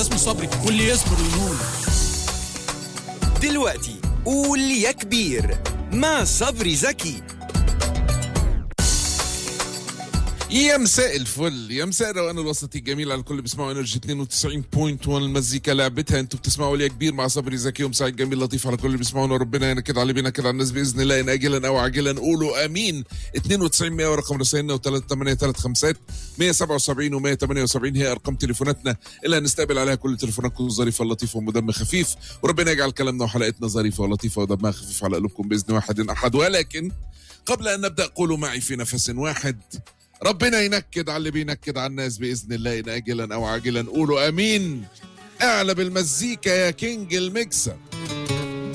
اسمه صبري واللي يصبر ينول دلوقتي قول يا كبير مع صبري زكي يا مساء الفل يا مساء الروقان الوسطي الجميل على الكل اللي بيسمعوا انرجي 92.1 المزيكا لعبتها انتوا بتسمعوا ليا كبير مع صبري زكي ومساعد جميل لطيف على كل اللي بيسمعونا ربنا ينكد على بينا كده على الناس باذن الله ان اجلا او عاجلا قولوا امين 92 100 ورقم رسائلنا و3835 177 و178 هي ارقام تليفوناتنا اللي هنستقبل عليها كل تليفوناتكم ظريفه لطيفه ودم خفيف وربنا يجعل كلامنا وحلقتنا ظريفه ولطيفه ودمها خفيف على قلوبكم باذن واحد احد ولكن قبل ان نبدا قولوا معي في نفس واحد ربنا ينكد على اللي بينكد على الناس باذن الله ان اجلا او عاجلا قولوا امين اعلى بالمزيكا يا كينج الميكسر